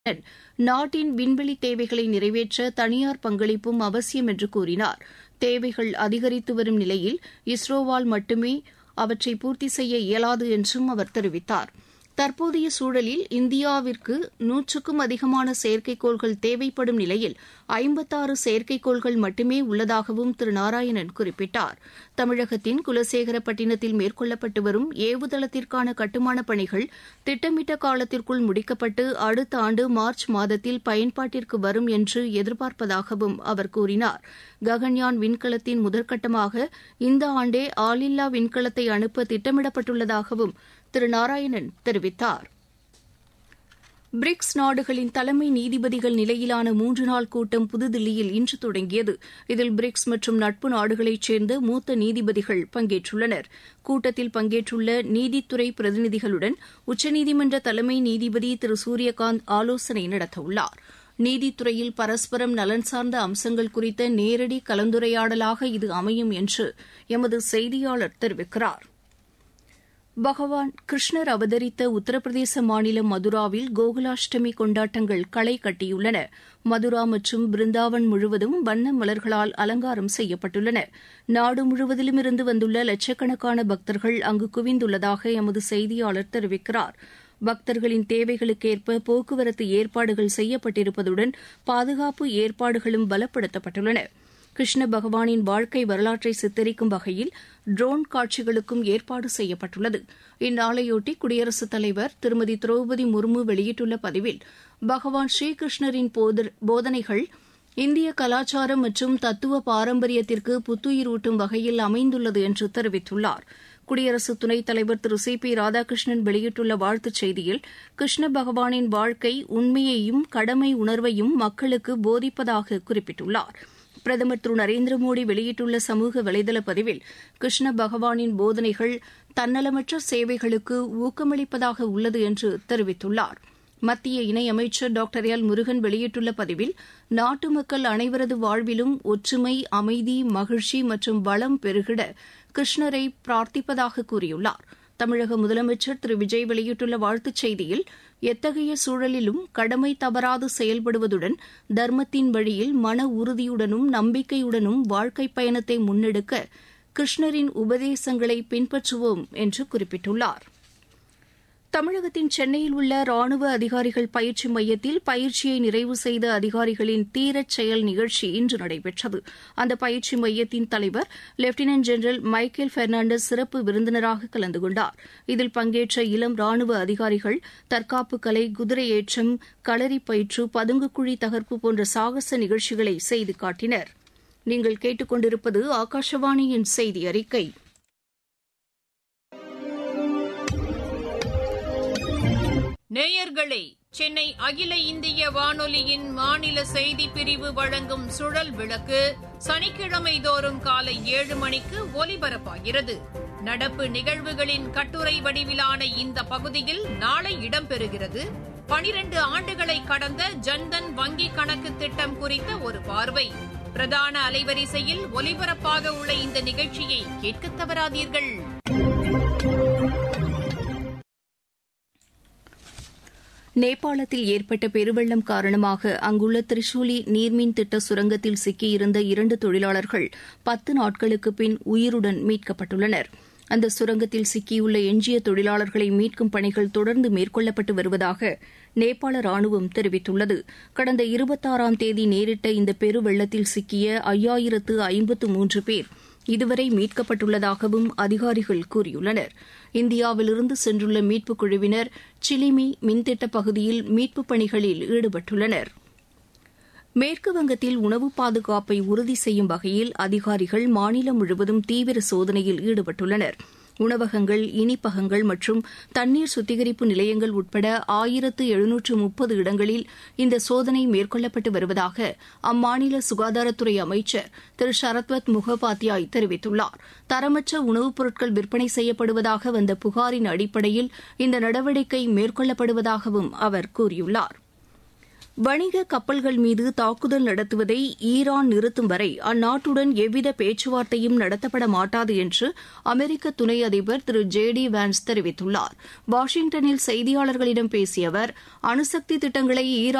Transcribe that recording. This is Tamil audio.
நாட்டின் விண்வெளி தேவைகளை நிறைவேற்ற தனியார் பங்களிப்பும் அவசியம் என்று கூறினார் தேவைகள் அதிகரித்து வரும் நிலையில் இஸ்ரோவால் மட்டுமே அவற்றை பூர்த்தி செய்ய இயலாது என்றும் அவர் தெரிவித்தார் தற்போதைய சூழலில் இந்தியாவிற்கு நூற்றுக்கும் அதிகமான செயற்கைக்கோள்கள் தேவைப்படும் நிலையில் ஐம்பத்தாறு செயற்கைக்கோள்கள் மட்டுமே உள்ளதாகவும் திரு நாராயணன் குறிப்பிட்டார் தமிழகத்தின் குலசேகரப்பட்டினத்தில் மேற்கொள்ளப்பட்டு வரும் ஏவுதளத்திற்கான கட்டுமானப் பணிகள் திட்டமிட்ட காலத்திற்குள் முடிக்கப்பட்டு அடுத்த ஆண்டு மார்ச் மாதத்தில் பயன்பாட்டிற்கு வரும் என்று எதிர்பார்ப்பதாகவும் அவர் கூறினார் ககன்யான் விண்கலத்தின் முதற்கட்டமாக இந்த ஆண்டே ஆளில்லா விண்கலத்தை அனுப்ப திட்டமிடப்பட்டுள்ளதாகவும் திரு நாராயணன் தெரிவித்தார் பிரிக்ஸ் நாடுகளின் தலைமை நீதிபதிகள் நிலையிலான மூன்று நாள் கூட்டம் புதுதில்லியில் இன்று தொடங்கியது இதில் பிரிக்ஸ் மற்றும் நட்பு நாடுகளைச் சேர்ந்த மூத்த நீதிபதிகள் பங்கேற்றுள்ளனர் கூட்டத்தில் பங்கேற்றுள்ள நீதித்துறை பிரதிநிதிகளுடன் உச்சநீதிமன்ற தலைமை நீதிபதி திரு சூரியகாந்த் ஆலோசனை நடத்தவுள்ளார் நீதித்துறையில் பரஸ்பரம் நலன் சார்ந்த அம்சங்கள் குறித்த நேரடி கலந்துரையாடலாக இது அமையும் என்று எமது செய்தியாளர் தெரிவிக்கிறார் பகவான் கிருஷ்ணர் அவதரித்த உத்தரப்பிரதேச மாநிலம் மதுராவில் கோகுலாஷ்டமி கொண்டாட்டங்கள் களை கட்டியுள்ளன மதுரா மற்றும் பிருந்தாவன் முழுவதும் வண்ண மலர்களால் அலங்காரம் செய்யப்பட்டுள்ளன நாடு முழுவதிலும் இருந்து வந்துள்ள லட்சக்கணக்கான பக்தர்கள் அங்கு குவிந்துள்ளதாக எமது செய்தியாளர் தெரிவிக்கிறார் பக்தர்களின் தேவைகளுக்கேற்ப போக்குவரத்து ஏற்பாடுகள் செய்யப்பட்டிருப்பதுடன் பாதுகாப்பு ஏற்பாடுகளும் பலப்படுத்தப்பட்டுள்ளன கிருஷ்ண பகவானின் வாழ்க்கை வரலாற்றை சித்தரிக்கும் வகையில் ட்ரோன் காட்சிகளுக்கும் ஏற்பாடு செய்யப்பட்டுள்ளது இந்நாளையொட்டி குடியரசுத் தலைவர் திருமதி திரௌபதி முர்மு வெளியிட்டுள்ள பதிவில் பகவான் ஸ்ரீகிருஷ்ணரின் போதனைகள் இந்திய கலாச்சாரம் மற்றும் தத்துவ பாரம்பரியத்திற்கு புத்துயிரூட்டும் வகையில் அமைந்துள்ளது என்று தெரிவித்துள்ளார் குடியரசு துணைத் தலைவர் திரு சி பி ராதாகிருஷ்ணன் வெளியிட்டுள்ள வாழ்த்துச் செய்தியில் கிருஷ்ண பகவானின் வாழ்க்கை உண்மையையும் கடமை உணர்வையும் மக்களுக்கு போதிப்பதாக குறிப்பிட்டுள்ளார் பிரதமர் திரு நரேந்திர மோடி வெளியிட்டுள்ள சமூக வலைதள பதிவில் கிருஷ்ண பகவானின் போதனைகள் தன்னலமற்ற சேவைகளுக்கு ஊக்கமளிப்பதாக உள்ளது என்று தெரிவித்துள்ளார் மத்திய இணையமைச்சர் டாக்டர் எல் முருகன் வெளியிட்டுள்ள பதிவில் நாட்டு மக்கள் அனைவரது வாழ்விலும் ஒற்றுமை அமைதி மகிழ்ச்சி மற்றும் வளம் பெருகிட கிருஷ்ணரை பிரார்த்திப்பதாக கூறியுள்ளார் தமிழக முதலமைச்சர் திரு விஜய் வெளியிட்டுள்ள வாழ்த்துச் செய்தியில் எத்தகைய சூழலிலும் கடமை தவறாது செயல்படுவதுடன் தர்மத்தின் வழியில் மன உறுதியுடனும் நம்பிக்கையுடனும் வாழ்க்கை பயணத்தை முன்னெடுக்க கிருஷ்ணரின் உபதேசங்களை பின்பற்றுவோம் என்று குறிப்பிட்டுள்ளார் தமிழகத்தின் சென்னையில் உள்ள ராணுவ அதிகாரிகள் பயிற்சி மையத்தில் பயிற்சியை நிறைவு செய்த அதிகாரிகளின் தீரச் செயல் நிகழ்ச்சி இன்று நடைபெற்றது அந்த பயிற்சி மையத்தின் தலைவர் லெப்டினன்ட் ஜெனரல் மைக்கேல் பெர்னாண்டஸ் சிறப்பு விருந்தினராக கலந்து கொண்டார் இதில் பங்கேற்ற இளம் ராணுவ அதிகாரிகள் தற்காப்பு கலை குதிரை ஏற்றம் களரி பயிற்று பதுங்குக்குழி தகர்ப்பு போன்ற சாகச நிகழ்ச்சிகளை செய்து காட்டினர் நீங்கள் கேட்டுக்கொண்டிருப்பது ஆகாஷவாணியின் செய்தி அறிக்கை நேயர்களே சென்னை அகில இந்திய வானொலியின் மாநில செய்தி பிரிவு வழங்கும் சுழல் விளக்கு சனிக்கிழமை தோறும் காலை ஏழு மணிக்கு ஒலிபரப்பாகிறது நடப்பு நிகழ்வுகளின் கட்டுரை வடிவிலான இந்த பகுதியில் நாளை இடம்பெறுகிறது பனிரண்டு ஆண்டுகளை கடந்த ஜன்தன் வங்கி கணக்கு திட்டம் குறித்த ஒரு பார்வை பிரதான அலைவரிசையில் ஒலிபரப்பாக உள்ள இந்த நிகழ்ச்சியை கேட்க தவறாதீர்கள் நேபாளத்தில் ஏற்பட்ட பெருவெள்ளம் காரணமாக அங்குள்ள திரிசூலி நீர்மின் திட்ட சுரங்கத்தில் சிக்கியிருந்த இரண்டு தொழிலாளர்கள் பத்து நாட்களுக்கு பின் உயிருடன் மீட்கப்பட்டுள்ளனர் அந்த சுரங்கத்தில் சிக்கியுள்ள எஞ்சிய தொழிலாளர்களை மீட்கும் பணிகள் தொடர்ந்து மேற்கொள்ளப்பட்டு வருவதாக நேபாள ராணுவம் தெரிவித்துள்ளது கடந்த இருபத்தாறாம் தேதி நேரிட்ட இந்த பெருவெள்ளத்தில் சிக்கிய ஐயாயிரத்து ஐம்பத்து மூன்று பேர் இதுவரை மீட்கப்பட்டுள்ளதாகவும் அதிகாரிகள் கூறியுள்ளனர் இந்தியாவிலிருந்து சென்றுள்ள மீட்புக் குழுவினர் சிலிமி மின்திட்ட பகுதியில் மீட்புப் பணிகளில் ஈடுபட்டுள்ளனர் மேற்குவங்கத்தில் உணவு பாதுகாப்பை உறுதி செய்யும் வகையில் அதிகாரிகள் மாநிலம் முழுவதும் தீவிர சோதனையில் ஈடுபட்டுள்ளனர் உணவகங்கள் இனிப்பகங்கள் மற்றும் தண்ணீர் சுத்திகரிப்பு நிலையங்கள் உட்பட ஆயிரத்து எழுநூற்று முப்பது இடங்களில் இந்த சோதனை மேற்கொள்ளப்பட்டு வருவதாக அம்மாநில சுகாதாரத்துறை அமைச்சர் திரு சரத்வத் முகோபாத்யாய் தெரிவித்துள்ளார் தரமற்ற உணவுப் பொருட்கள் விற்பனை செய்யப்படுவதாக வந்த புகாரின் அடிப்படையில் இந்த நடவடிக்கை மேற்கொள்ளப்படுவதாகவும் அவர் கூறியுள்ளார் வணிக கப்பல்கள் மீது தாக்குதல் நடத்துவதை ஈரான் நிறுத்தும் வரை அந்நாட்டுடன் எவ்வித பேச்சுவார்த்தையும் நடத்தப்பட மாட்டாது என்று அமெரிக்க துணை அதிபர் திரு ஜே டி வான்ஸ் தெரிவித்துள்ளார் வாஷிங்டனில் செய்தியாளர்களிடம் பேசிய அவர் அணுசக்தி திட்டங்களை ஈரான்